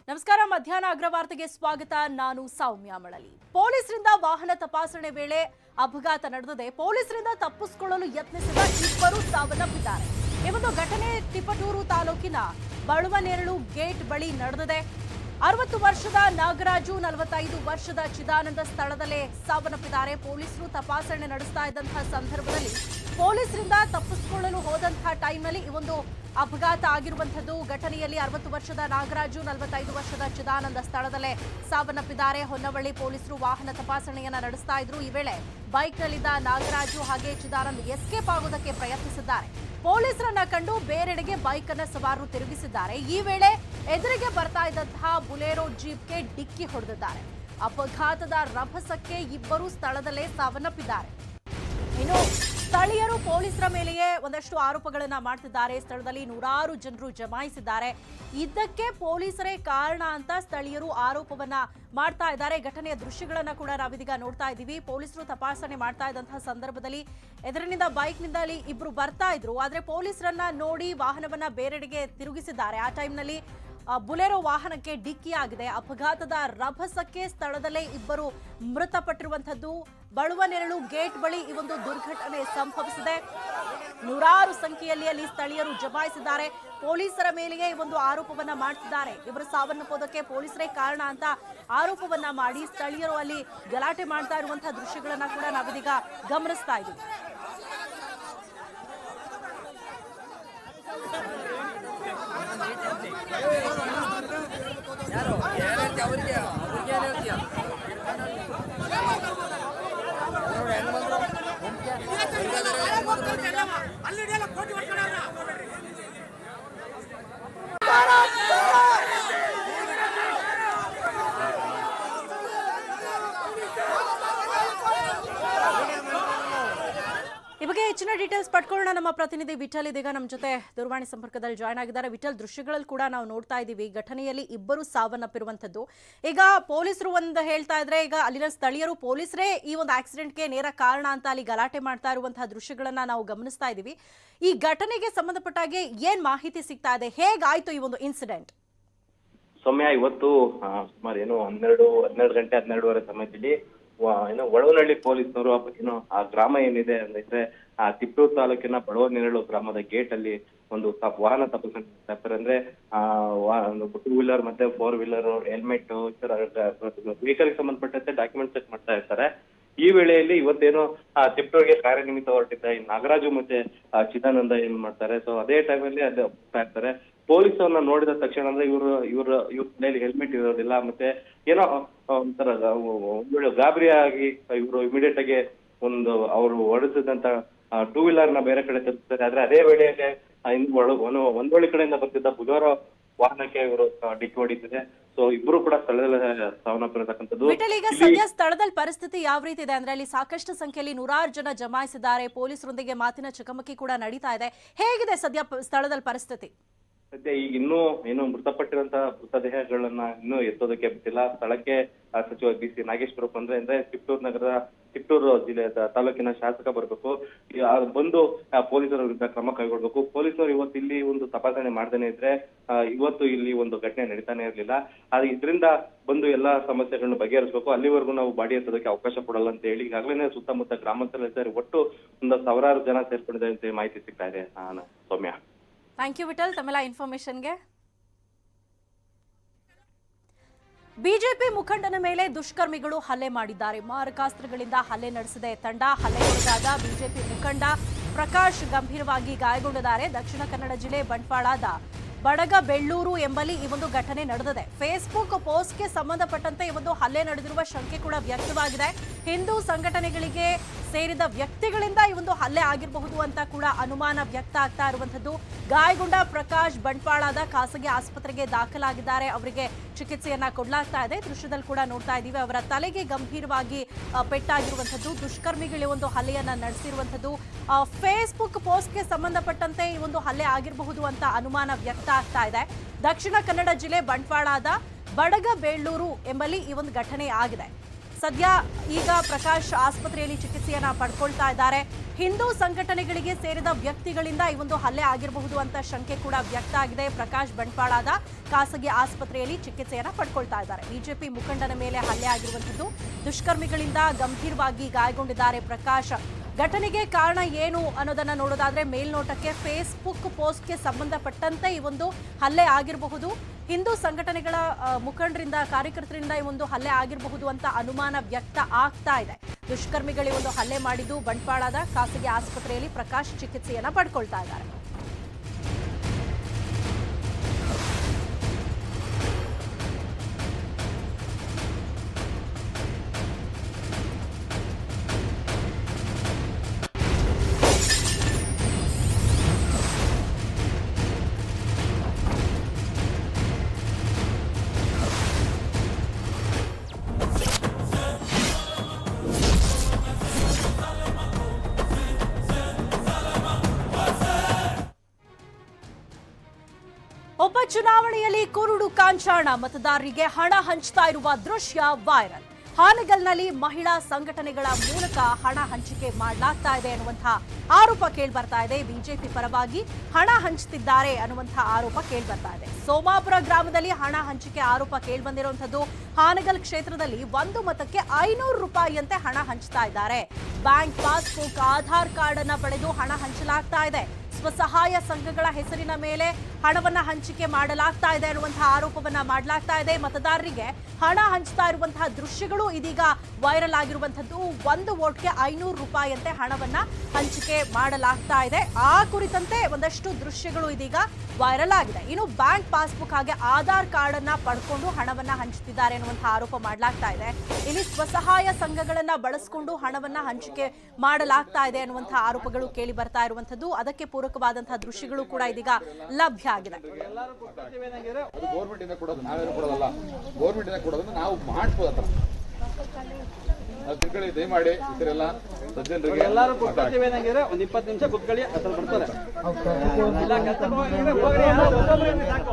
ನಮಸ್ಕಾರ ಮಧ್ಯಾಹ್ನ ಅಗ್ರವಾರ್ತೆಗೆ ಸ್ವಾಗತ ನಾನು ಸೌಮ್ಯ ಮಳಲಿ ಪೊಲೀಸರಿಂದ ವಾಹನ ತಪಾಸಣೆ ವೇಳೆ ಅಪಘಾತ ನಡೆದಿದೆ ಪೊಲೀಸರಿಂದ ತಪ್ಪಿಸಿಕೊಳ್ಳಲು ಯತ್ನಿಸಿದ ಇಬ್ಬರು ಸಾವನ್ನಪ್ಪಿದ್ದಾರೆ ಈ ಒಂದು ಘಟನೆ ತಿಪಟೂರು ತಾಲೂಕಿನ ಬಳುವನೆರಳು ಗೇಟ್ ಬಳಿ ನಡೆದಿದೆ ಅರವತ್ತು ವರ್ಷದ ನಾಗರಾಜು ನಲವತ್ತೈದು ವರ್ಷದ ಚಿದಾನಂದ ಸ್ಥಳದಲ್ಲೇ ಸಾವನ್ನಪ್ಪಿದ್ದಾರೆ ಪೊಲೀಸರು ತಪಾಸಣೆ ನಡೆಸ್ತಾ ಇದ್ದಂತಹ ಸಂದರ್ಭದಲ್ಲಿ ಪೊಲೀಸರಿಂದ ತಪ್ಪಿಸಿಕೊಳ್ಳಲು ಹೋದಂತಹ ಟೈಮ್ನಲ್ಲಿ ಈ ಒಂದು ಅಪಘಾತ ಆಗಿರುವಂತದ್ದು ಘಟನೆಯಲ್ಲಿ ಅರವತ್ತು ವರ್ಷದ ನಾಗರಾಜು ನಲವತ್ತೈದು ವರ್ಷದ ಚಿದಾನಂದ ಸ್ಥಳದಲ್ಲೇ ಸಾವನ್ನಪ್ಪಿದ್ದಾರೆ ಹೊನ್ನವಳ್ಳಿ ಪೊಲೀಸರು ವಾಹನ ತಪಾಸಣೆಯನ್ನ ನಡೆಸ್ತಾ ಇದ್ರು ಈ ವೇಳೆ ಬೈಕ್ನಲ್ಲಿದ್ದ ನಾಗರಾಜು ಹಾಗೆ ಚಿದಾನಂದ್ ಎಸ್ಕೇಪ್ ಆಗೋದಕ್ಕೆ ಪ್ರಯತ್ನಿಸಿದ್ದಾರೆ ಪೊಲೀಸರನ್ನ ಕಂಡು ಬೇರೆಡೆಗೆ ಬೈಕ್ ಅನ್ನ ಸವಾರರು ತಿರುಗಿಸಿದ್ದಾರೆ ಈ ವೇಳೆ ಎದುರಿಗೆ ಬರ್ತಾ ಇದ್ದಂತಹ ಬುಲೆರೋ ಜೀಪ್ಗೆ ಡಿಕ್ಕಿ ಹೊಡೆದಿದ್ದಾರೆ ಅಪಘಾತದ ರಭಸಕ್ಕೆ ಇಬ್ಬರು ಸ್ಥಳದಲ್ಲೇ ಸಾವನ್ನಪ್ಪಿದ್ದಾರೆ ಇನ್ನು ಸ್ಥಳೀಯರು ಪೊಲೀಸರ ಮೇಲೆಯೇ ಒಂದಷ್ಟು ಆರೋಪಗಳನ್ನ ಮಾಡ್ತಿದ್ದಾರೆ ಸ್ಥಳದಲ್ಲಿ ನೂರಾರು ಜನರು ಜಮಾಯಿಸಿದ್ದಾರೆ ಇದಕ್ಕೆ ಪೊಲೀಸರೇ ಕಾರಣ ಅಂತ ಸ್ಥಳೀಯರು ಆರೋಪವನ್ನ ಮಾಡ್ತಾ ಇದ್ದಾರೆ ಘಟನೆಯ ದೃಶ್ಯಗಳನ್ನ ಕೂಡ ನಾವಿದೀಗ ನೋಡ್ತಾ ಇದ್ದೀವಿ ಪೊಲೀಸರು ತಪಾಸಣೆ ಮಾಡ್ತಾ ಇದ್ದಂತಹ ಸಂದರ್ಭದಲ್ಲಿ ಎದುರಿನಿಂದ ಬೈಕ್ನಿಂದ ಇಬ್ರು ಬರ್ತಾ ಇದ್ರು ಆದ್ರೆ ಪೊಲೀಸರನ್ನ ನೋಡಿ ವಾಹನವನ್ನ ಬೇರೆಡೆಗೆ ತಿರುಗಿಸಿದ್ದಾರೆ ಆ ಟೈಮ್ನಲ್ಲಿ ಆ, ಬುಲೆರೋ ವಾಹನಕ್ಕೆ ಡಿಕ್ಕಿ ಆಗಿದೆ ಅಪಘಾತದ ರಭಸಕ್ಕೆ ಸ್ಥಳದಲ್ಲೇ ಇಬ್ಬರು ಮೃತಪಟ್ಟಿರುವಂತದ್ದು ಬಳುವನೆರಳು ಗೇಟ್ ಬಳಿ ಈ ಒಂದು ದುರ್ಘಟನೆ ಸಂಭವಿಸಿದೆ ನೂರಾರು ಸಂಖ್ಯೆಯಲ್ಲಿ ಅಲ್ಲಿ ಸ್ಥಳೀಯರು ಜಮಾಯಿಸಿದ್ದಾರೆ ಪೊಲೀಸರ ಮೇಲೆಯೇ ಈ ಒಂದು ಆರೋಪವನ್ನ ಮಾಡ್ತಿದ್ದಾರೆ ಇವರು ಸಾವನ್ನಪ್ಪೋದಕ್ಕೆ ಪೊಲೀಸರೇ ಕಾರಣ ಅಂತ ಆರೋಪವನ್ನ ಮಾಡಿ ಸ್ಥಳೀಯರು ಅಲ್ಲಿ ಗಲಾಟೆ ಮಾಡ್ತಾ ಇರುವಂತಹ ದೃಶ್ಯಗಳನ್ನ ಕೂಡ ನಾವಿದೀಗ ಗಮನಿಸ್ತಾ ಇದ್ದೀವಿ ಈ ಬಗ್ಗೆ ಹೆಚ್ಚಿನ ಡೀಟೇಲ್ಸ್ ಪಡ್ಕೊಳ್ಳೋಣ ನಮ್ಮ ಪ್ರತಿನಿಧಿ ವಿಠಲ್ ಇದೀಗ ನಮ್ಮ ಜೊತೆ ದೂರವಾಣಿ ಸಂಪರ್ಕದಲ್ಲಿ ಜಾಯ್ನ್ ಆಗಿದ್ದಾರೆ ವಿಠಲ್ ದೃಶ್ಯಗಳಲ್ಲಿ ಕೂಡ ನಾವು ನೋಡ್ತಾ ಇದ್ದೀವಿ ಘಟನೆಯಲ್ಲಿ ಇಬ್ಬರು ಸಾವನ್ನಪ್ಪಿರುವಂತದ್ದು ಈಗ ಪೊಲೀಸರು ಒಂದು ಹೇಳ್ತಾ ಇದ್ರೆ ಈಗ ಅಲ್ಲಿನ ಸ್ಥಳೀಯರು ಪೊಲೀಸರೇ ಈ ಒಂದು ಆಕ್ಸಿಡೆಂಟ್ಗೆ ನೇರ ಕಾರಣ ಅಂತ ಅಲ್ಲಿ ಗಲಾಟೆ ಮಾಡ್ತಾ ಇರುವಂತಹ ದೃಶ್ಯಗಳನ್ನ ನಾವು ಗಮನಿಸ್ತಾ ಇದ್ದೀವಿ ಈ ಘಟನೆಗೆ ಸಂಬಂಧಪಟ್ಟಾಗೆ ಏನ್ ಮಾಹಿತಿ ಸಿಗ್ತಾ ಇದೆ ಹೇಗಾಯ್ತು ಈ ಒಂದು ಇನ್ಸಿಡೆಂಟ್ ಸೌಮ್ಯ ಇವತ್ತು ಆ, ಸುಮಾರು ಏನು ಹನ್ನೆರಡು ಹನ್ನೆರಡು ಗಂಟೆ ಹನ್ನೆರಡುವರೆ ಸಮಯದಲ್ಲಿ ವ- ಏನು ಒಳವನಹಳ್ಳಿ ಪೊಲೀಸ್ನವರು ಅಪ್- ಏನು ಆ ಗ್ರಾಮ ಏನಿದೆ ಅಂದ್ರೆ ಆ ತಿಪ್ಪೂರು ತಾಲೂಕಿನ ಬಡವನೆರಳು ಗ್ರಾಮದ ಗೇಟ್ ಅಲ್ಲಿ ಒಂದು ತಪ್- ವಾಹನ ತಪಾಸಣೆ ಮಾಡ್ತಾರೆ ಅಂದ್ರೆ ಆ ವಾ- ಒಂದು ಟೂ ವೀಲರ್ ಮತ್ತೆ ಫೋರ್ ವೀಲರ್ ಹೆಲ್ಮೆಟ್ ವೆಹಿಕಲ್ ಸಂಬಂಧಪಟ್ಟಂತೆ ಡಾಕ್ಯುಮೆಂಟ್ ಚೆಕ್ ಮಾಡ್ತಾ ಇರ್ತಾರೆ ಈ ವೇಳೆಯಲ್ಲಿ ಇವತ್ತೇನು ಆ ತಿಪ್ಪೂರಿಗೆ ಕಾರ್ಯನಿಮಿತ್ತ ಹೊರಟಿದ್ದ ಈ ನಾಗರಾಜು ಮತ್ತೆ ಆ ಚಿದಾನಂದ ಏನ್ ಮಾಡ್ತಾರೆ ಸೊ ಅದೇ ಟೈಮಲ್ಲಿ ಅದು ಹೋಗ್ತಾ ಇರ್ತಾರೆ ಪೊಲೀಸರನ್ನ ನೋಡಿದ ತಕ್ಷಣ ಅಂದ್ರೆ ಇವರು ಇವ್ರ ಇವ್ರ ತಲೆಯಲ್ಲಿ ಹೆಲ್ಮೆಟ್ ಇರೋದಿಲ್ಲ ಮತ್ತೆ ಏನೋ ಆ, ಒಂಥರ ಒಂದ್ ವೇಳೆ ಗಾಬರಿ ಆಗಿ ಇವರು ಇಮಿಡಿಯೇಟ್ ಆಗಿ ಒಂದು ಅವರು ಹೊಡೆಸಿದಂತ ಟೂ ವೀಲರ್ ನ ಬೇರೆ ಕಡೆ ತಲುಪಿಸ್ತಾರೆ ಆದ್ರೆ ಅದೇ ವೇಳೆಯಲ್ಲಿ ಆ ಇನ್ನು ಒಳ ಒಂದು ಒಂದೊಳ್ಳೆ ಕಡೆಯಿಂದ ಬರ್ತಿದ್ದ ಬುಲೋರೋ ವಾಹನಕ್ಕೆ ಇವರು ಡಿಕ್ಕಿ ಹೊಡಿತಿದೆ ಸೊ ಇಬ್ರು ಕೂಡ ಸ್ಥಳದಲ್ಲೇ ಸಾವನ್ನಪ್ಪಿರತಕ್ಕಂಥದ್ದು ವಿಠಲ್ ಈಗ ಇಲ್ಲಿ- ಸದ್ಯ ಸ್ಥಳದಲ್ಲಿ ಪರಿಸ್ಥಿತಿ ಯಾವ ರೀತಿ ಇದೆ ಅಂದ್ರೆ ಅಲ್ಲಿ ಸಾಕಷ್ಟು ಸಂಖ್ಯೆಯಲ್ಲಿ ನೂರಾರು ಜನ ಜಮಾಯಿಸಿದ್ದಾರೆ ಪೊಲೀಸರೊಂದಿಗೆ ಮಾತಿನ ಚಕಮಕಿ ಕೂಡ ನಡೀತಾ ಇದೆ ಹೇಗಿದೆ ಸದ್ಯ ಪ- ಸ್ಥಳದಲ್ಲಿ ಪರಿಸ್ಥಿತಿ ಸದ್ಯ ಈಗ ಇನ್ನೂ ಏನು ಮೃತಪಟ್ಟಿರುವಂತ ಮೃತದೇಹಗಳನ್ನ ಇನ್ನೂ ಎತ್ತೋದಕ್ಕೆ ಬಿಟ್ಟಿಲ್ಲ ಸ್ಥಳಕ್ಕೆ ಆ, ಸಚಿವ ಬಿ ಸಿ ನಾಗೇಶ್ವರ ಬಂದ್ರೆ ಅಂದ್ರೆ ತಿಪ್ಟೂರು ನಗರದ ತಿಪ್ಟೂರು ಜಿಲ್ಲೆ ತಾಲೂಕಿನ ಶಾಸಕ ಬರಬೇಕು ಬಂದು ಆ, ಪೊಲೀಸರ ವಿರುದ್ಧ ಕ್ರಮ ಕೈಗೊಳ್ಬೇಕು ಪೊಲೀಸರು ಇವತ್ತು ಇಲ್ಲಿ ಒಂದು ತಪಾಸಣೆ ಮಾಡ್ದೇನೆ ಇದ್ರೆ ಆ, ಇವತ್ತು ಇಲ್ಲಿ ಒಂದು ಘಟನೆ ನಡೀತಾನೆ ಇರ್ಲಿಲ್ಲ ಆದ್ರೆ ಇದರಿಂದ ಬಂದು ಎಲ್ಲಾ ಸಮಸ್ಯೆಗಳನ್ನ ಬಗೆಹರಿಸಬೇಕು ಅಲ್ಲಿವರೆಗೂ ನಾವು ಬಾಡಿ ಎತ್ತೋದಕ್ಕೆ ಅವಕಾಶ ಕೊಡಲ್ಲ ಅಂತ ಹೇಳಿ ಈಗಾಗಲೇ ಸುತ್ತಮುತ್ತ ಗ್ರಾಮಾಂತರ ಸೇರಿ ಒಟ್ಟು ಒಂದು ಸಾವಿರಾರು ಜನ ಸೇರ್ಕೊಂಡಿದೆ ಅಂತ ಮಾಹಿತಿ ಸಿಗ್ತಾ ಇದೆ ಆ, ಸೌಮ್ಯ ಥ್ಯಾಂಕ್ ಯು ವಿಠಲ್ ತಮ್ಮೆಲ್ಲ ಇನ್ಫಾರ್ಮೇಶನ್ಗೆ ಬಿಜೆಪಿ ಮುಖಂಡನ ಮೇಲೆ ದುಷ್ಕರ್ಮಿಗಳು ಹಲ್ಲೆ ಮಾಡಿದ್ದಾರೆ ಮಾರಕಾಸ್ತ್ರಗಳಿಂದ ಹಲ್ಲೆ ನಡೆಸಿದೆ ತಂಡ ಹಲ್ಲೆಗೊಳಗಾದ ಬಿಜೆಪಿ ಮುಖಂಡ ಪ್ರಕಾಶ್ ಗಂಭೀರವಾಗಿ ಗಾಯಗೊಂಡಿದ್ದಾರೆ ದಕ್ಷಿಣ ಕನ್ನಡ ಜಿಲ್ಲೆ ಬಂಟ್ವಾಳದ ಬಡಗ ಬೆಳ್ಳೂರು ಎಂಬಲ್ಲಿ ಈ ಒಂದು ಘಟನೆ ನಡೆದಿದೆ ಫೇಸ್ಬುಕ್ ಪೋಸ್ಟ್ಗೆ ಸಂಬಂಧಪಟ್ಟಂತೆ ಈ ಒಂದು ಹಲ್ಲೆ ನಡೆದಿರುವ ಶಂಕೆ ಕೂಡ ವ್ಯಕ್ತವಾಗಿದೆ ಹಿಂದೂ ಸಂಘಟನೆಗಳಿಗೆ ಸೇರಿದ ವ್ಯಕ್ತಿಗಳಿಂದ ಈ ಒಂದು ಹಲ್ಲೆ ಆಗಿರಬಹುದು ಅಂತ ಕೂಡ ಅನುಮಾನ ವ್ಯಕ್ತ ಆಗ್ತಾ ಇರುವಂತದ್ದು ಗಾಯಗೊಂಡ ಪ್ರಕಾಶ್ ಬಂಟ್ವಾಳದ ಖಾಸಗಿ ಆಸ್ಪತ್ರೆಗೆ ದಾಖಲಾಗಿದ್ದಾರೆ ಅವರಿಗೆ ಚಿಕಿತ್ಸೆಯನ್ನ ಕೊಡಲಾಗ್ತಾ ಇದೆ ದೃಶ್ಯದಲ್ಲಿ ಕೂಡ ನೋಡ್ತಾ ಇದ್ದೀವಿ ಅವರ ತಲೆಗೆ ಗಂಭೀರವಾಗಿ ಆ, ಪೆಟ್ಟಾಗಿರುವಂತದ್ದು ದುಷ್ಕರ್ಮಿಗಳು ಈ ಒಂದು ಹಲ್ಲೆಯನ್ನ ನಡೆಸಿರುವಂತದ್ದು ಆ, ಫೇಸ್ಬುಕ್ ಪೋಸ್ಟ್ಗೆ ಸಂಬಂಧಪಟ್ಟಂತೆ ಈ ಒಂದು ಹಲ್ಲೆ ಆಗಿರಬಹುದು ಅಂತ ಅನುಮಾನ ವ್ಯಕ್ತ ಆಗ್ತಾ ಇದೆ ದಕ್ಷಿಣ ಕನ್ನಡ ಜಿಲ್ಲೆ ಬಂಟ್ವಾಳದ ಬಡಗ ಬೇಳೂರು ಎಂಬಲ್ಲಿ ಈ ಒಂದು ಘಟನೆ ಆಗಿದೆ ಸದ್ಯ ಈಗ ಪ್ರಕಾಶ್ ಆಸ್ಪತ್ರೆಯಲ್ಲಿ ಚಿಕಿತ್ಸೆಯನ್ನ ಪಡ್ಕೊಳ್ತಾ ಇದ್ದಾರೆ ಹಿಂದೂ ಸಂಘಟನೆಗಳಿಗೆ ಸೇರಿದ ವ್ಯಕ್ತಿಗಳಿಂದ ಈ ಒಂದು ಹಲ್ಲೆ ಆಗಿರಬಹುದು ಅಂತ ಶಂಕೆ ಕೂಡ ವ್ಯಕ್ತ ಆಗಿದೆ ಪ್ರಕಾಶ್ ಬಂಟ್ವಾಳದ ಖಾಸಗಿ ಆಸ್ಪತ್ರೆಯಲ್ಲಿ ಚಿಕಿತ್ಸೆಯನ್ನ ಪಡ್ಕೊಳ್ತಾ ಇದ್ದಾರೆ ಬಿಜೆಪಿ ಮುಖಂಡನ ಮೇಲೆ ಹಲ್ಲೆ ಆಗಿರುವಂತದ್ದು ದುಷ್ಕರ್ಮಿಗಳಿಂದ ಗಂಭೀರವಾಗಿ ಗಾಯಗೊಂಡಿದ್ದಾರೆ ಪ್ರಕಾಶ್ ಘಟನೆಗೆ ಕಾರಣ ಏನು ಅನ್ನೋದನ್ನ ನೋಡೋದಾದ್ರೆ ಮೇಲ್ನೋಟಕ್ಕೆ ಫೇಸ್ಬುಕ್ ಪೋಸ್ಟ್ಗೆ ಸಂಬಂಧಪಟ್ಟಂತೆ ಈ ಒಂದು ಹಲ್ಲೆ ಆಗಿರಬಹುದು ಹಿಂದೂ ಸಂಘಟನೆಗಳ ಆ, ಮುಖಂಡರಿಂದ ಕಾರ್ಯಕರ್ತರಿಂದ ಈ ಒಂದು ಹಲ್ಲೆ ಆಗಿರಬಹುದು ಅಂತ ಅನುಮಾನ ವ್ಯಕ್ತ ಆಗ್ತಾ ಇದೆ ದುಷ್ಕರ್ಮಿಗಳು ಈ ಒಂದು ಹಲ್ಲೆ ಮಾಡಿದ್ದು ಬಂಟ್ವಾಳದ ಖಾಸಗಿ ಆಸ್ಪತ್ರೆಯಲ್ಲಿ ಪ್ರಕಾಶ್ ಚಿಕಿತ್ಸೆಯನ್ನ ಪಡ್ಕೊಳ್ತಾ ಇದ್ದಾರೆ ಉಪಚುನಾವಣೆಯಲ್ಲಿ ಕುರುಡು ಕಾಂಚಾಣ ಮತದಾರರಿಗೆ ಹಣ ಹಂಚ್ತಾ ಇರುವ ದೃಶ್ಯ ವೈರಲ್ ಹಾನಗಲ್ನಲ್ಲಿ ಮಹಿಳಾ ಸಂಘಟನೆಗಳ ಮೂಲಕ ಹಣ ಹಂಚಿಕೆ ಮಾಡಲಾಗ್ತಾ ಇದೆ ಅನ್ನುವಂತಹ ಆರೋಪ ಕೇಳ್ಬರ್ತಾ ಇದೆ ಬಿಜೆಪಿ ಪರವಾಗಿ ಹಣ ಹಂಚುತ್ತಿದ್ದಾರೆ ಅನ್ನುವಂತಹ ಆರೋಪ ಕೇಳ್ಬರ್ತಾ ಇದೆ ಸೋಮಾಪುರ ಗ್ರಾಮದಲ್ಲಿ ಹಣ ಹಂಚಿಕೆ ಆರೋಪ ಕೇಳ್ಬಂದಿರುವಂತದ್ದು ಹಾನಗಲ್ ಕ್ಷೇತ್ರದಲ್ಲಿ ಒಂದು ಮತಕ್ಕೆ ಐನೂರು ರೂಪಾಯಿಯಂತೆ ಹಣ ಹಂಚ್ತಾ ಇದ್ದಾರೆ ಬ್ಯಾಂಕ್ ಪಾಸ್ಬುಕ್ ಆಧಾರ್ ಕಾರ್ಡ್ ಅನ್ನ ಪಡೆದು ಹಣ ಹಂಚಲಾಗ್ತಾ ಇದೆ ಸ್ವಸಹಾಯ ಸಂಘಗಳ ಹೆಸರಿನ ಮೇಲೆ ಹಣವನ್ನ ಹಂಚಿಕೆ ಮಾಡಲಾಗ್ತಾ ಇದೆ ಅನ್ನುವಂತಹ ಆರೋಪವನ್ನ ಮಾಡಲಾಗ್ತಾ ಇದೆ ಮತದಾರರಿಗೆ ಹಣ ಹಂಚ್ತಾ ಇರುವಂತಹ ದೃಶ್ಯಗಳು ಇದೀಗ ವೈರಲ್ ಆಗಿರುವಂತದ್ದು ಒಂದು ವೋಟ್ಗೆ ಐನೂರು ರೂಪಾಯಿಯಂತೆ ಹಣವನ್ನ ಹಂಚಿಕೆ ಮಾಡಲಾಗ್ತಾ ಇದೆ ಆ ಕುರಿತಂತೆ ಒಂದಷ್ಟು ದೃಶ್ಯಗಳು ಇದೀಗ ವೈರಲ್ ಆಗಿದೆ ಇನ್ನು ಬ್ಯಾಂಕ್ ಪಾಸ್ಬುಕ್ ಹಾಗೆ ಆಧಾರ್ ಕಾರ್ಡ್ ಅನ್ನ ಪಡ್ಕೊಂಡು ಹಣವನ್ನ ಹಂಚುತ್ತಿದ್ದಾರೆ ಅನ್ನುವಂತಹ ಆರೋಪ ಮಾಡಲಾಗ್ತಾ ಇದೆ ಇಲ್ಲಿ ಸ್ವಸಹಾಯ ಸಂಘಗಳನ್ನ ಬಳಸಿಕೊಂಡು ಹಣವನ್ನ ಹಂಚಿಕೆ ಮಾಡಲಾಗ್ತಾ ಇದೆ ಅನ್ನುವಂತಹ ಆರೋಪಗಳು ಕೇಳಿ ಬರ್ತಾ ಇರುವಂತದ್ದು ಅದಕ್ಕೆ ಪೂರಕವಾದಂತಹ ದೃಶ್ಯಗಳು ಕೂಡ ಇದೀಗ ಲಭ್ಯ ಆಗಿದೆ ಎಲ್ಲರೂ ಕೊಡ್ತೀವಿ ಅನ್ನಂಗಿದ್ರೆ ಅದು ಗೌರ್ಮೆಂಟ್ ಇಂದ ಕೊಡೋದು ನಾವೇನು ಕೊಡೋದಲ್ಲ ಗೌರ್ಮೆಂಟ್ ಇಂದ ಕೊಡೋದನ್ನ ನಾವು ಮಾಡ್ಬೋದು ಹತ್ರ ಅದು ತಿಳ್ಕೊಳ್ಳಿ ದಯಮಾಡಿ ಇತರೆಲ್ಲ ಸಜ್ಜನರಿಗೆ ಎಲ್ಲರೂ ಕೂತ್ಕೊಳ್ತೀವಿ ಅನ್ನಂಗಿದ್ರೆ ಒಂದ್ ಇಪ್ಪತ್ತು ನಿಮಿಷ ಕೂತ್ಕೊಳ್ಳಿ ಹತ್ರ ಬರ್ತಾರೆ ಇಲ್ಲ ಕೆಲ್ಸಕ್ಕೆ ಹೋಗಿದ್ರೆ ಹೋಗ್ರಿ ಯಾರೋ ಒಬ್ಬೊಬ್ರು ಇರ್ಲಿ ಸಾಕು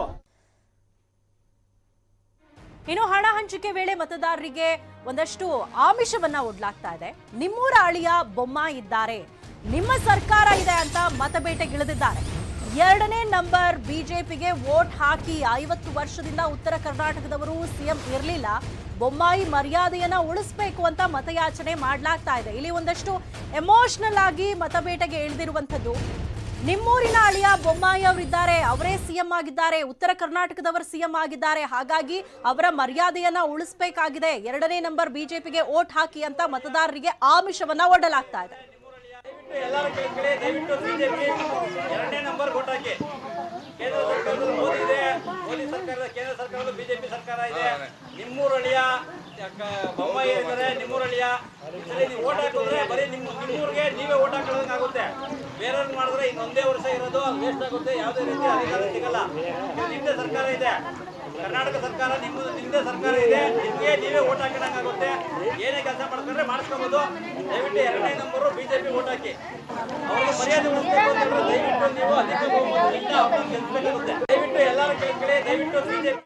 ಇನ್ನು ಹಣ ಹಂಚಿಕೆ ವೇಳೆ ಮತದಾರರಿಗೆ ಒಂದಷ್ಟು ಆಮಿಷವನ್ನ ಒಡ್ಲಾಗ್ತಾ ಇದೆ ನಿಮ್ಮೂರ ಅಳಿಯ ಬೊಮ್ಮ ಇದ್ದಾರೆ ನಿಮ್ಮ ಸರ್ಕಾರ ಇದೆ ಅಂತ ಮತಬೇಟೆಗಿಳಿದಿದ್ದಾರೆ ಎರಡನೇ ನಂಬರ್ ಬಿಜೆಪಿಗೆ ವೋಟ್ ಹಾಕಿ ಐವತ್ತು ವರ್ಷದಿಂದ ಉತ್ತರ ಕರ್ನಾಟಕದವರು ಸಿಎಂ ಇರಲಿಲ್ಲ ಬೊಮ್ಮಾಯಿ ಮರ್ಯಾದೆಯನ್ನ ಉಳಿಸ್ಬೇಕು ಅಂತ ಮತಯಾಚನೆ ಮಾಡ್ಲಾಗ್ತಾ ಇದೆ ಇಲ್ಲಿ ಒಂದಷ್ಟು ಎಮೋಷನಲ್ ಆಗಿ ಮತಬೇಟೆಗೆ ಇಳಿದಿರುವಂಥದ್ದು ನಿಮ್ಮೂರಿನ ಅಳಿಯ ಬೊಮ್ಮಾಯಿ ಅವರಿದ್ದಾರೆ ಅವರೇ ಸಿಎಂ ಆಗಿದ್ದಾರೆ ಉತ್ತರ ಕರ್ನಾಟಕದವರು ಸಿಎಂ ಆಗಿದ್ದಾರೆ ಹಾಗಾಗಿ ಅವರ ಮರ್ಯಾದೆಯನ್ನ ಉಳಿಸಬೇಕಾಗಿದೆ ಎರಡನೇ ನಂಬರ್ ಬಿಜೆಪಿಗೆ ಓಟ್ ಹಾಕಿ ಅಂತ ಮತದಾರರಿಗೆ ಆಮಿಷವನ್ನ ಒಡ್ಡಲಾಗ್ತಾ ಇದೆ ಎಲ್ಲರೂ ಕೇಳ್ಕೊಳ್ಳಿ ದಯವಿಟ್ಟು ಬಿಜೆಪಿ ಎರಡನೇ ನಂಬರ್ ಓಟ್ ಹಾಕಿ ಕೇಂದ್ರ ಸರ್ಕಾರದಲ್ಲಿ ಮೋದಿ ಇದೆ ಮೋದಿ ಸರ್ಕಾರದ ಕೇಂದ್ರ ಸರ್ಕಾರದಲ್ಲೂ ಬಿಜೆಪಿ ಸರ್ಕಾರ ಇದೆ ನಿಮ್ಮೂರಳಿಯ ಬೊಮ್ಮಾಯಿ ಇದ್ದಾರೆ ನಿಮ್ಮೂರಳಿಯ ಈ ಸಲ ನೀವು ಓಟ್ ಹಾಕಿದ್ರೆ ಬರೀ ನಿಮ್ಮ ನಿಮ್ಮೂರಿಗೆ ನೀವೇ ಓಟ್ ಹಾಕೊಳ್ಳೋದಂಗೆ ಆಗುತ್ತೆ ಬೇರೆಯವ್ರಿಗೆ ಮಾಡಿದ್ರೆ ಇನ್ನೊಂದೇ ವರ್ಷ ಇರೋದು ವೇಸ್ಟ್ ಆಗುತ್ತೆ ಯಾವುದೇ ರೀತಿ ಅಧಿಕಾರ ಸಿಗಲ್ಲ ಇದು ನಿಮ್ಮದೇ ಸರ್ಕಾರ ಇದೆ ಕರ್ನಾಟಕ ಸರ್ಕಾರ ನಿಮ್ಮ ನಿಮ್ಮದೇ ಸರ್ಕಾರ ಇದೆ ನಿಮಗೆ ನೀವೇ ಓಟ್ ಹಾಕಿದಂಗಾಗುತ್ತೆ ಏನೇ ಕೆಲಸ ಮಾಡ್ಕೊಂಡ್ರೆ ಮಾಡಿಸ್ಕೋಬಹುದು ದಯವಿಟ್ಟು ಎರಡನೇ ನಂಬರು ಬಿಜೆಪಿ ಓಟ್ ಹಾಕಿ ಅವ್ರಿಗೆ ಮರ್ಯಾದೆ ಉಳಿಸ್ಬೇಕು ಅಂತಂದ್ರೆ ದಯವಿಟ್ಟು ನೀವು ಅಧಿಕ ಬಹುಮತದಿಂದ ಅವ್ರನ್ನ ಗೆಲ್ಲಿಸಬೇಕಾಗುತ್ತೆ ದಯವಿಟ್ಟು ಎಲ್ಲರೂ ಕೇಳ್ಕೊಳ್ಳಿ ದಯವಿಟ್ಟು ಬಿಜೆಪಿ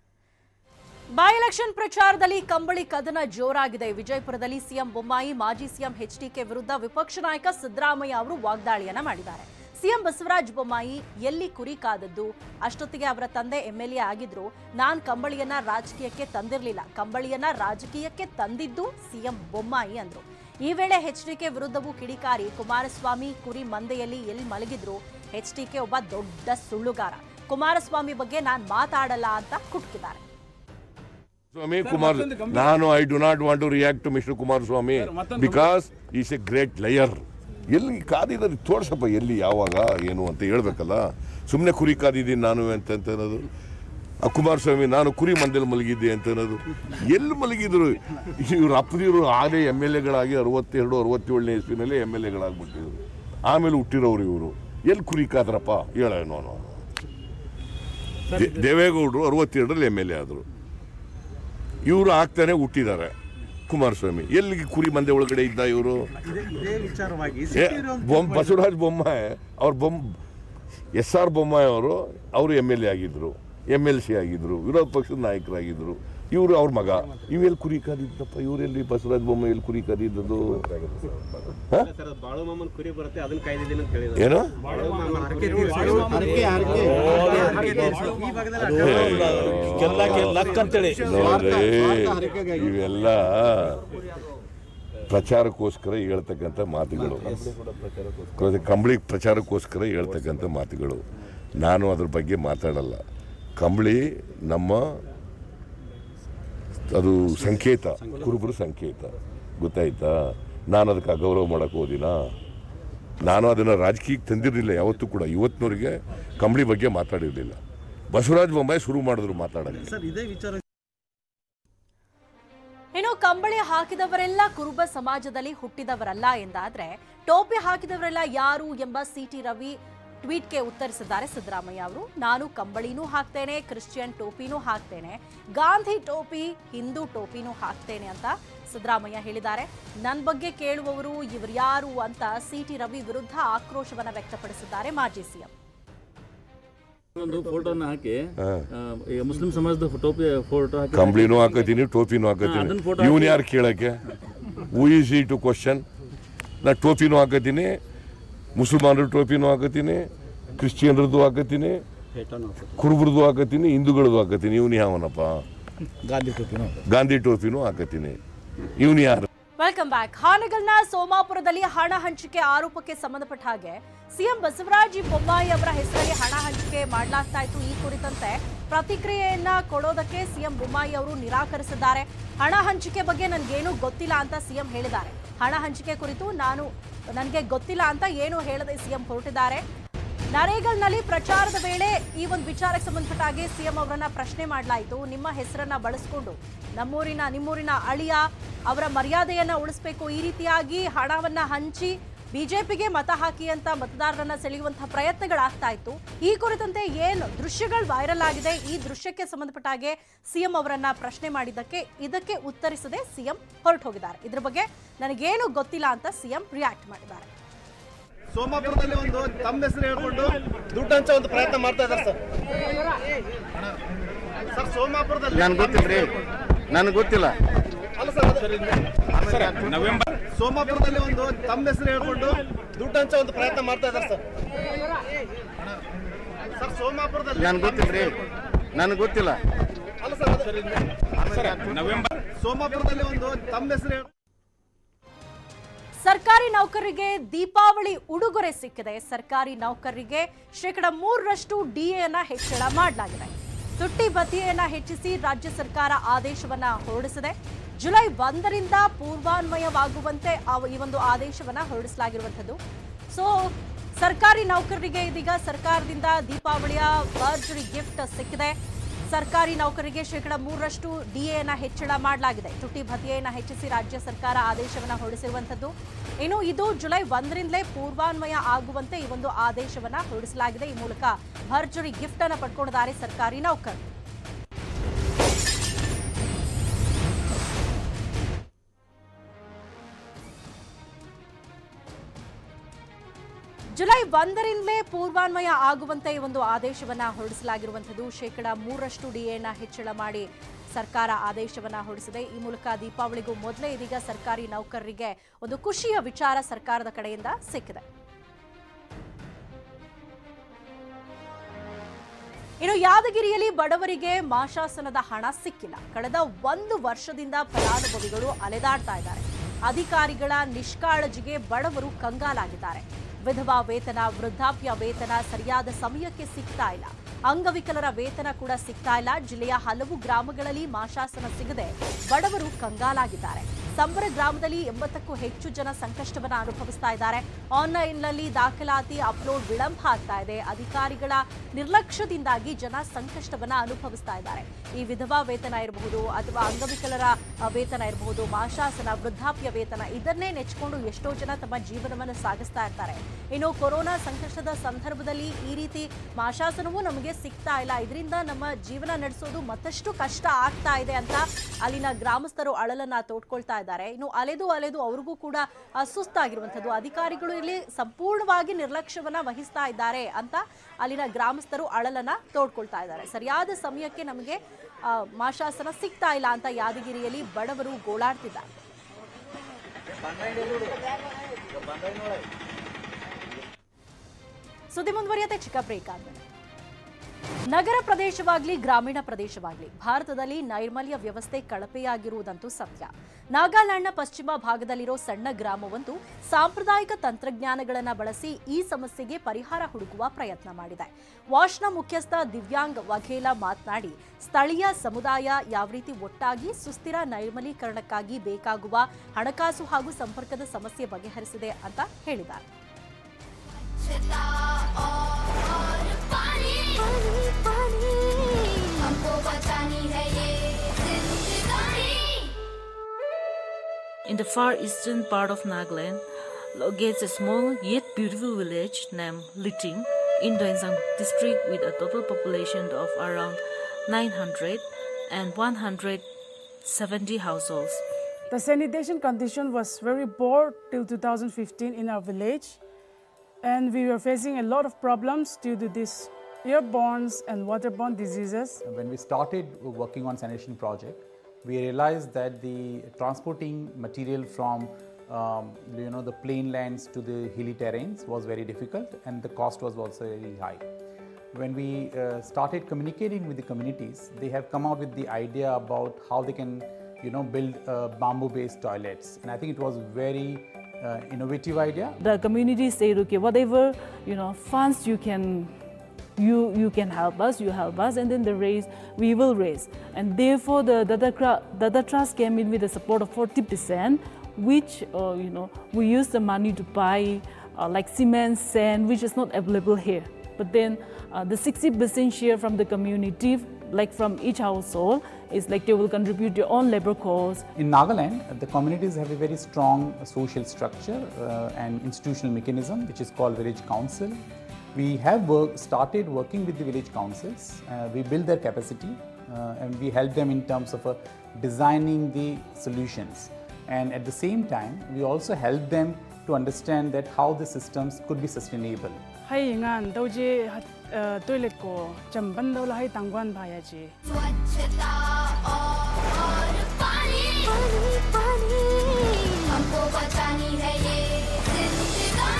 ಬೈ ಎಲೆಕ್ಷನ್ ಪ್ರಚಾರದಲ್ಲಿ ಕಂಬಳಿ ಕದನ ಜೋರಾಗಿದೆ ವಿಜಯಪುರದಲ್ಲಿ ಸಿಎಂ ಬೊಮ್ಮಾಯಿ ಮಾಜಿ ಸಿಎಂ ಎಚ್ಡಿಕೆ ವಿರುದ್ಧ ವಿಪಕ್ಷ ನಾಯಕ ಸಿದ್ದರಾಮಯ್ಯ ಅವರು ವಾಗ್ದಾಳಿಯನ್ನ ಮಾಡಿದ್ದಾರೆ ಸಿಎಂ ಬಸವರಾಜ ಬೊಮ್ಮಾಯಿ ಎಲ್ಲಿ ಕುರಿ ಕಾದದ್ದು ಅಷ್ಟೊತ್ತಿಗೆ ಅವರ ತಂದೆ ಎಂಎಲ್ಎ ಆಗಿದ್ರು ನಾನ್ ಕಂಬಳಿಯನ್ನ ರಾಜಕೀಯಕ್ಕೆ ತಂದಿರಲಿಲ್ಲ ಕಂಬಳಿಯನ್ನ ರಾಜಕೀಯಕ್ಕೆ ತಂದಿದ್ದು ಸಿಎಂ ಬೊಮ್ಮಾಯಿ ಅಂದ್ರು ಈ ವೇಳೆ ಎಚ್ಡಿಕೆ ವಿರುದ್ಧವೂ ಕಿಡಿಕಾರಿ ಕುಮಾರಸ್ವಾಮಿ ಕುರಿ ಮಂದೆಯಲ್ಲಿ ಎಲ್ಲಿ ಮಲಗಿದ್ರು ಎಚ್ಡಿಕೆ ಒಬ್ಬ ದೊಡ್ಡ ಸುಳ್ಳುಗಾರ ಕುಮಾರಸ್ವಾಮಿ ಬಗ್ಗೆ ನಾನ್ ಮಾತಾಡಲ್ಲ ಅಂತ ಕುಟ್ಕಿದ್ದಾರೆ Swami Kumar, ನಾನು I do not want to react to mister Kumaraswamy because is a great liar ಎಲ್ಲಿ ಕಾದಿದ್ದಾರೆ ತೋರ್ಸಪ್ಪ ಎಲ್ಲಿ ಯಾವಾಗ ಏನು ಅಂತ ಹೇಳ್ಬೇಕಲ್ಲ ಸುಮ್ಮನೆ ಕುರಿ ಕಾದಿದ್ದೀನಿ ನಾನು ಅಂತ ಅಂತ ಅನ್ನೋದು ಆ ಕುಮಾರಸ್ವಾಮಿ ನಾನು ಕುರಿ ಮಂದೇಲಿ ಮಲಗಿದ್ದೆ ಅಂತ ಅನ್ನೋದು ಎಲ್ಲಿ ಮಲಗಿದ್ರು ಇವ್ರ ಅಪ್ಪದಿರು ಆಗಲೇ ಎಮ್ ಎಲ್ ಎಗಳಾಗಿ ಅರವತ್ತೆರಡು ಅರವತ್ತೇಳನೇ ಇಸ್ವಿನಲ್ಲಿ ಎಮ್ ಎಲ್ ಎಗಳಾಗ್ಬಿಟ್ಟಿದ್ರು ಆಮೇಲೆ ಹುಟ್ಟಿರೋರು ಇವರು ಎಲ್ಲಿ ಕುರಿ ಕಾದ್ರಪ್ಪ ಹೇಳೇನೋ ದೇ- ದೇವೇಗೌಡರು ಅರವತ್ತೆರಡರಲ್ಲಿ ಎಮ್ ಎಲ್ ಎ ಆದರು ಇವರು ಆಗ್ತಾನೆ ಹುಟ್ಟಿದ್ದಾರೆ ಕುಮಾರಸ್ವಾಮಿ ಎಲ್ಲಿಗೆ ಕುರಿ ಮಂದೆ ಒಳಗಡೆ ಇದ್ದ ಇವರು ಇದೇ ವಿಚಾರವಾಗಿ ಬೊಮ್ಮ ಬಸವರಾಜ ಬೊಮ್ಮಾಯಿ ಅವ್ರ ಬೊಮ್ಮ ಎಸ್ ಆರ್ ಬೊಮ್ಮಾಯಿ ಅವರು ಅವರು ಎಮ್ ಎಲ್ ಎ ಆಗಿದ್ರು ಎಮ್ ಎಲ್ ಸಿ ಆಗಿದ್ರು ವಿರೋಧ ಪಕ್ಷದ ನಾಯಕರಾಗಿದ್ರು ಇವರು ಅವ್ರ ಮಗ ಇವೆಲ್ಲಿ ಕುರಿ ಕಾದಿದ್ದಪ್ಪ ಇವರೆಲ್ಲಿ ಬಸವರಾಜ ಬೊಮ್ಮಾಯಿ ಎಲ್ಲಿ ಕುರಿ ಕಾದಿದ್ದದು ಹ? ಸರ್ ಬಾಳು ಮಾಮನ್ ಕುರಿ ಬರುತ್ತೆ ಅದನ್ನ ಕಾಯ್ದಿದ್ದೀನಿ ಅಂತ ಹೇಳಿದ್ರು ಏನು ಬಾಳು ಮಾಮನ್ ಹರಕೆ ತೀರ್ಸೋದು- ಈ ಭಾಗದಲ್ಲಿ ನೋಡ್ರಿ ಇವೆಲ್ಲ ಪ್ರಚಾರಕ್ಕೋಸ್ಕರ ಹೇಳ್ತಕ್ಕಂಥ ಮಾತುಗಳು ಕಂಬಳಿ ಪ್ರಚಾರಕ್ಕೋಸ್ಕರ ಹೇಳ್ತಕ್ಕಂಥ ಮಾತುಗಳು ನಾನು ಅದ್ರ ಬಗ್ಗೆ ಮಾತಾಡಲ್ಲ ಕಂಬಳಿ ನಮ್ಮ ಅದು ಸಂಕೇತ ಕುರುಬರ ಸಂಕೇತ ಗೊತ್ತಾಯ್ತಾ ನಾನು ಅದಕ್ಕೆ ಅಗೌರವ ಮಾಡಕ್ಕೆ ಹೋದಿನ ನಾನು ಅದನ್ನು ರಾಜಕೀಯಕ್ಕೆ ತಂದಿರಲಿಲ್ಲ ಯಾವತ್ತೂ ಕೂಡ ಇವತ್ತಿನವರೆಗೆ ಕಂಬಳಿ ಬಗ್ಗೆ ಮಾತಾಡಿರಲಿಲ್ಲ ಬಸವರಾಜ ಬೊಮ್ಮಾಯಿ ಶುರು ಮಾಡಿದ್ರು ಮಾತಾಡೋಕ್ಕೆ ಸರ್ ಇದೇ ವಿಚಾರ ಇನ್ನು ಕಂಬಳಿ ಹಾಕಿದವರೆಲ್ಲ ಕುರುಬ ಸಮಾಜದಲ್ಲಿ ಹುಟ್ಟಿದವರಲ್ಲ ಎಂದಾದ್ರೆ ಟೋಪಿ ಹಾಕಿದವರೆಲ್ಲ ಯಾರು ಎಂಬ ಸಿಟಿ ರವಿ ಟ್ವೀಟ್ಗೆ ಉತ್ತರಿಸಿದ್ದಾರೆ ಸಿದ್ದರಾಮಯ್ಯ ಅವರು ನಾನು ಕಂಬಳಿನೂ ಹಾಕ್ತೇನೆ ಕ್ರಿಶ್ಚಿಯನ್ ಟೋಪಿನೂ ಹಾಕ್ತೇನೆ ಗಾಂಧಿ ಟೋಪಿ ಹಿಂದೂ ಟೋಪಿನೂ ಹಾಕ್ತೇನೆ ಅಂತ ಸಿದ್ದರಾಮಯ್ಯ ಹೇಳಿದ್ದಾರೆ ನನ್ನ ಬಗ್ಗೆ ಕೇಳುವವರು ಇವ್ರ್ಯಾರು ಅಂತ ಸಿಟಿ ರವಿ ವಿರುದ್ಧ ಆಕ್ರೋಶವನ್ನ ವ್ಯಕ್ತಪಡಿಸಿದ್ದಾರೆ ಮಾಜಿ ಸಿಎಂ ಒಂದು ಫೋಟೋನ ಹಾಕಿ ಆ, ಈಗ ಮುಸ್ಲಿಂ ಸಮಾಜದ ಟೋಪಿ ಫೋಟೋ ಹಾಕಿ ಕಂಬಳಿನೂ ಹಾಕತೀನಿ ಟೋಪಿನೂ ಹಾಕತೀನಿ ಅದನ್ನ photo ಇವನ್ ಯಾರು ಕೇಳಕ್ಕೆ who is he to question ನಾ ಟೋಪಿನೂ ಹಾಕತೀನಿ ಮುಸಲ್ಮಾನರ ಟೋಪಿನೂ ಹಾಕತೀನಿ ಕ್ರಿಶ್ಚಿಯನ್ರದ್ದು ಹಾಕತೀನಿ ಕುರುಬರದು ಹಾಕತೀನಿ ಹಿಂದೂಗಳದ್ದು ಹಾಕತೀನಿ ಇವನು ಯಾವನಪ್ಪ ಗಾಂಧಿ ಟೋಪಿನೂ ಗಾಂಧಿ ಟೋಪಿನೂ ಹಾಕತೀನಿ ಇವನು ಯಾರು ವೆಲ್ಕಮ್ ಬ್ಯಾಕ್ ಹಾನಗಲ್ನ ಸೋಮಾಪುರದಲ್ಲಿ ಹಣ ಹಂಚಿಕೆ ಆರೋಪಕ್ಕೆ ಸಂಬಂಧಪಟ್ಟ ಹಾಗೆ ಸಿಎಂ ಬಸವರಾಜ ಬೊಮ್ಮಾಯಿ ಅವರ ಹೆಸರಲ್ಲಿ ಹಣ ಹಂಚಿಕೆ ಮಾಡಲಾಗ್ತಾ ಇತ್ತು ಈ ಕುರಿತಂತೆ ಪ್ರತಿಕ್ರಿಯೆಯನ್ನ ಕೊಡೋದಕ್ಕೆ ಸಿಎಂ ಬೊಮ್ಮಾಯಿ ಅವರು ನಿರಾಕರಿಸಿದ್ದಾರೆ ಹಣ ಹಂಚಿಕೆ ಬಗ್ಗೆ ನನಗೇನು ಗೊತ್ತಿಲ್ಲ ಅಂತ ಸಿಎಂ ಹೇಳಿದ್ದಾರೆ ಹಣ ಹಂಚಿಕೆ ಕುರಿತು ನಾನು ನನಗೆ ಗೊತ್ತಿಲ್ಲ ಅಂತ ಏನು ಹೇಳದೆ ಸಿಎಂ ಹೊರಟಿದ್ದಾರೆ ನರೇಗಲ್ನಲ್ಲಿ ಪ್ರಚಾರದ ವೇಳೆ ಈ ಒಂದು ವಿಚಾರಕ್ಕೆ ಸಂಬಂಧಪಟ್ಟ ಹಾಗೆ ಸಿಎಂ ಅವರನ್ನ ಪ್ರಶ್ನೆ ಮಾಡಲಾಯಿತು ನಿಮ್ಮ ಹೆಸರನ್ನ ಬಳಸಿಕೊಂಡು ನಮ್ಮೂರಿನ ನಿಮ್ಮೂರಿನ ಅಳಿಯ ಅವರ ಮರ್ಯಾದೆಯನ್ನ ಉಳಿಸಬೇಕು ಈ ರೀತಿಯಾಗಿ ಹಣವನ್ನ ಹಂಚಿ ಬಿಜೆಪಿಗೆ ಮತ ಹಾಕಿ ಅಂತ ಮತದಾರರನ್ನ ಸೆಳೆಯುವಂತಹ ಪ್ರಯತ್ನಗಳಾಗ್ತಾ ಇತ್ತು ಈ ಕುರಿತಂತೆ ಏನು ದೃಶ್ಯಗಳು ವೈರಲ್ ಆಗಿದೆ ಈ ದೃಶ್ಯಕ್ಕೆ ಸಂಬಂಧಪಟ್ಟ ಹಾಗೆ ಸಿಎಂ ಅವರನ್ನ ಪ್ರಶ್ನೆ ಮಾಡಿದ್ದಕ್ಕೆ ಇದಕ್ಕೆ ಉತ್ತರಿಸದೆ ಸಿಎಂ ಹೊರಟು ಹೋಗಿದ್ದಾರೆ ಇದ್ರ ಬಗ್ಗೆ ನನಗೇನು ಗೊತ್ತಿಲ್ಲ ಅಂತ ಸಿಎಂ ರಿಯಾಕ್ಟ್ ಮಾಡಿದ್ದಾರೆ ಸೋಮಾಪುರದಲ್ಲಿ ಒಂದು ತಮ್ಮ ಹೆಸರು ಹೇಳ್ಕೊಂಡು ದುಡ್ಡು ಹಂಚೋ ಒಂದು ಪ್ರಯತ್ನ ಮಾಡ್ತಾ ಇದ್ದಾರೆ ಸರ್ ಸರ್ ಸೋಮಾಪುರದಲ್ಲಿ ನನ್ಗೆ ಗೊತ್ತಿಲ್ರಿ ನನಗೆ ಗೊತ್ತಿಲ್ಲ ಅಲ್ಲ ಸರ್ ನವೆಂಬರ್ ಸೋಮಾಪುರದಲ್ಲಿ ಒಂದು ತಮ್ಮ ಹೆಸರು ಹೇಳ್ಕೊಂಡು ದುಡ್ಡು ಹಂಚೋ ಒಂದು ಪ್ರಯತ್ನ ಮಾಡ್ತಾ ಇದ್ದಾರೆ ಸರ್ ಸರ್ ಸೋಮಾಪುರದಲ್ಲಿ ನನ್ಗೆ ಗೊತ್ತಿಲ್ರಿ ನನಗೆ ಗೊತ್ತಿಲ್ಲ ಅಲ್ಲ ಸರ್ ನವೆಂಬರ್ ಸೋಮಾಪುರದಲ್ಲಿ ಒಂದು ತಮ್ಮ ಹೆಸರು ಹೇಳ್ಕೊಂಡು ಸರ್ಕಾರಿ ನೌಕರರಿಗೆ ದೀಪಾವಳಿ ಉಡುಗೊರೆ ಸಿಕ್ಕಿದೆ ಸರ್ಕಾರಿ ನೌಕರರಿಗೆ ಶೇಕಡ ಮೂರರಷ್ಟು ಡಿಎನ ಹೆಚ್ಚಳ ಮಾಡಲಾಗಿದೆ ತುಟ್ಟಿ ಭತ್ಯೆಯನ್ನ ಹೆಚ್ಚಿಸಿ ರಾಜ್ಯ ಸರ್ಕಾರ ಆದೇಶವನ್ನ ಹೊರಡಿಸಿದೆ ಜುಲೈ ಒಂದರಿಂದ ಪೂರ್ವಾನ್ವಯವಾಗುವಂತೆ ಆ- ಈ ಒಂದು ಆದೇಶವನ್ನ ಹೊರಡಿಸಲಾಗಿರುವಂಥದ್ದು ಸೊ ಸರ್ಕಾರಿ ನೌಕರರಿಗೆ ಇದೀಗ ಸರ್ಕಾರದಿಂದ ದೀಪಾವಳಿಯ ಭರ್ಜರಿ ಗಿಫ್ಟ್ ಸಿಕ್ಕಿದೆ ಸರ್ಕಾರಿ ನೌಕರರಿಗೆ ಶೇಕಡ ಮೂರರಷ್ಟು ಡಿಎನ ಹೆಚ್ಚಳ ಮಾಡಲಾಗಿದೆ ತುಟಿ ಭತ್ಯೆಯನ್ನು ಹೆಚ್ಚಿಸಿ ರಾಜ್ಯ ಸರ್ಕಾರ ಆದೇಶವನ್ನ ಹೊರಡಿಸಿರುವಂಥದ್ದು ಇನ್ನು ಇದು ಜುಲೈ ಒಂದರಿಂದಲೇ ಪೂರ್ವಾನ್ವಯ ಆಗುವಂತೆ ಈ ಒಂದು ಆದೇಶವನ್ನ ಹೊರಡಿಸಲಾಗಿದೆ ಈ ಮೂಲಕ ಭರ್ಜರಿ ಗಿಫ್ಟ್ ಅನ್ನ ಪಡ್ಕೊಂಡಿದ್ದಾರೆ ಸರ್ಕಾರಿ ನೌಕರರು ಜುಲೈ ಒಂದರಿಂದಲೇ ಪೂರ್ವಾನ್ವಯ ಆಗುವಂತೆ ಈ ಒಂದು ಆದೇಶವನ್ನ ಹೊರಡಿಸಲಾಗಿರುವಂಥದ್ದು ಶೇಕಡ ಮೂರರಷ್ಟು ಡಿಎನ ಹೆಚ್ಚಳ ಮಾಡಿ ಸರ್ಕಾರ ಆದೇಶವನ್ನ ಹೊರಡಿಸಿದೆ ಈ ಮೂಲಕ ದೀಪಾವಳಿಗೂ ಮೊದಲೇ ಇದೀಗ ಸರ್ಕಾರಿ ನೌಕರರಿಗೆ ಒಂದು ಖುಷಿಯ ವಿಚಾರ ಸರ್ಕಾರದ ಕಡೆಯಿಂದ ಸಿಕ್ಕಿದೆ ಇನ್ನು ಯಾದಗಿರಿಯಲ್ಲಿ ಬಡವರಿಗೆ ಮಾಶಾಸನದ ಹಣ ಸಿಕ್ಕಿಲ್ಲ ಕಳೆದ ಒಂದು ವರ್ಷದಿಂದ ಫಲಾನುಭವಿಗಳು ಅಲೆದಾಡ್ತಾ ಇದ್ದಾರೆ ಅಧಿಕಾರಿಗಳ ನಿಷ್ಕಾಳಜಿಗೆ ಬಡವರು ಕಂಗಾಲಾಗಿದ್ದಾರೆ ವಿಧವಾ ವೇತನ ವೃದ್ಧಾಪ್ಯ ವೇತನ ಸರಿಯಾದ ಸಮಯಕ್ಕೆ ಸಿಗ್ತಾ ಇಲ್ಲ ಅಂಗವಿಕಲರ ವೇತನ ಕೂಡ ಸಿಗ್ತಾ ಇಲ್ಲ ಜಿಲ್ಲೆಯ ಹಲವು ಗ್ರಾಮಗಳಲ್ಲಿ ಮಾಶಾಸನ ಸಿಗದೆ ಬಡವರು ಕಂಗಾಲಾಗಿದ್ದಾರೆ ಸಂಬರ ಗ್ರಾಮದಲ್ಲಿ ಎಂಬತ್ತಕ್ಕೂ ಹೆಚ್ಚು ಜನ ಸಂಕಷ್ಟವನ್ನ ಅನುಭವಿಸ್ತಾ ಇದ್ದಾರೆ ಆನ್ಲೈನ್ನಲ್ಲಿ ದಾಖಲಾತಿ ಅಪ್ಲೋಡ್ ವಿಳಂಬ ಆಗ್ತಾ ಇದೆ ಅಧಿಕಾರಿಗಳ ನಿರ್ಲಕ್ಷ್ಯದಿಂದಾಗಿ ಜನ ಸಂಕಷ್ಟವನ್ನ ಅನುಭವಿಸ್ತಾ ಇದ್ದಾರೆ ಈ ವಿಧವಾ ವೇತನ ಇರಬಹುದು ಅಥವಾ ಅಂಗವಿಕಲರ ಅ, ವೇತನ ಇರಬಹುದು ಮಾಶಾಸನ ವೃದ್ಧಾಪ್ಯ ವೇತನ ಇದನ್ನೇ ನೆಚ್ಕೊಂಡು ಎಷ್ಟೋ ಜನ ತಮ್ಮ ಜೀವನವನ್ನು ಸಾಗಿಸ್ತಾ ಇರ್ತಾರೆ ಇನ್ನು ಕೊರೋನಾ ಸಂಕಷ್ಟದ ಸಂದರ್ಭದಲ್ಲಿ ಈ ರೀತಿ ಮಾಶಾಸನವೂ ನಮಗೆ ಸಿಗ್ತಾ ಇಲ್ಲ ಇದರಿಂದ ನಮ್ಮ ಜೀವನ ನಡೆಸೋದು ಮತ್ತಷ್ಟು ಕಷ್ಟ ಆಗ್ತಾ ಇದೆ ಅಂತ ಅಲ್ಲಿನ ಗ್ರಾಮಸ್ಥರು ಅಳಲನ್ನ ತೋಡ್ಕೊಳ್ತಾ ಇದ್ದಾರೆ ಇದ್ದಾರೆ ಇನ್ನು ಅಲೆದು ಅಲೆದು ಅವ್ರಿಗೂ ಕೂಡ ಆ, ಸುಸ್ತಾಗಿರುವಂಥದ್ದು ಅಧಿಕಾರಿಗಳು ಇಲ್ಲಿ ಸಂಪೂರ್ಣವಾಗಿ ನಿರ್ಲಕ್ಷ್ಯವನ್ನ ವಹಿಸ್ತಾ ಇದ್ದಾರೆ ಅಂತ ಅಲ್ಲಿನ ಗ್ರಾಮಸ್ಥರು ಅಳಲನ್ನ ತೋಡ್ಕೊಳ್ತಾ ಇದ್ದಾರೆ ಸರಿಯಾದ ಸಮಯಕ್ಕೆ ನಮಗೆ ಆ, ಮಾಶಾಸನ ಸಿಗ್ತಾ ಇಲ್ಲ ಅಂತ ಯಾದಗಿರಿಯಲ್ಲಿ ಬಡವರು ಗೋಳಾಡ್ತಿದ್ದಾರೆ ಸುದ್ದಿ ಮುಂದುವರಿಯತ್ತೆ ಚಿಕ್ಕ ಬ್ರೇಕ್ ಆದ್ಮೇಲೆ ನಗರ ಪ್ರದೇಶವಾಗ್ಲಿ ಗ್ರಾಮೀಣ ಪ್ರದೇಶವಾಗ್ಲಿ ಭಾರತದಲ್ಲಿ ನೈರ್ಮಲ್ಯ ವ್ಯವಸ್ಥೆ ಕಳಪೆಯಾಗಿರುವುದಂತೂ ಸತ್ಯ ನಾಗಾಲ್ಯಾಂಡ್ನ ಪಶ್ಚಿಮ ಭಾಗದಲ್ಲಿರೋ ಸಣ್ಣ ಗ್ರಾಮವೊಂದು ಸಾಂಪ್ರದಾಯಿಕ ತಂತ್ರಜ್ಞಾನಗಳನ್ನು ಬಳಸಿ ಈ ಸಮಸ್ಯೆಗೆ ಪರಿಹಾರ ಹುಡುಕುವ ಪ್ರಯತ್ನ ಮಾಡಿದೆ ವಾಶ್ನ ಮುಖ್ಯಸ್ಥ ದಿವ್ಯಾಂಗ್ ವಘೇಲಾ ಮಾತನಾಡಿ ಸ್ಥಳೀಯ ಸಮುದಾಯ ಯಾವ ರೀತಿ ಒಟ್ಟಾಗಿ ಸುಸ್ಥಿರ ನೈರ್ಮಲೀಕರಣಕ್ಕಾಗಿ ಬೇಕಾಗುವ ಹಣಕಾಸು ಹಾಗೂ ಸಂಪರ್ಕದ ಸಮಸ್ಯೆ ಬಗೆಹರಿಸಿದೆ ಅಂತ ಹೇಳಿದ್ದಾರೆ In the far eastern part of Nagaland locates a small yet beautiful village named Liting in Doensang district with a total population of around 900 and 170 households. The sanitation condition was very poor till 2015 in our village, and we were facing a lot of problems due to these airborne and waterborne diseases. When we started working on sanitation project, we realized that the transporting material from um, you know the plain lands to the hilly terrains was very difficult, and the cost was also very high. When we uh, started communicating with the communities, they have come out with the idea about how they can you know build uh, bamboo-based toilets, and I think it was very uh, innovative idea. The community said, okay, whatever you know funds you can you you can help us, you help us, and then the raise we will raise. And therefore, the Dada, Cra- Dada Trust came in with the support of 40%, which uh, you know we use the money to buy uh, like cement, sand, which is not available here. But then uh, the 60% share from the community, like from each household, is like they will contribute their own labor costs. In Nagaland, the communities have a very strong social structure uh, and institutional mechanism, which is called village council. We have work, started working with the village councils. Uh, we build their capacity uh, and we help them in terms of uh, designing the solutions. And at the same time, we also help them to understand that how the systems could be sustainable. hay ngan đâu je uh, toilet ko chamban đâu la hay tangwan bhaya je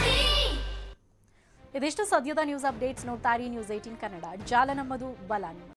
ಇದಿಷ್ಟು ಸದ್ಯದ news updates ನೋಡ್ತಾ ಇರಿ news eighteen Kannada ಜಾಲ ನಮ್ಮದು ಬಲ ನಿಮ್ಮದು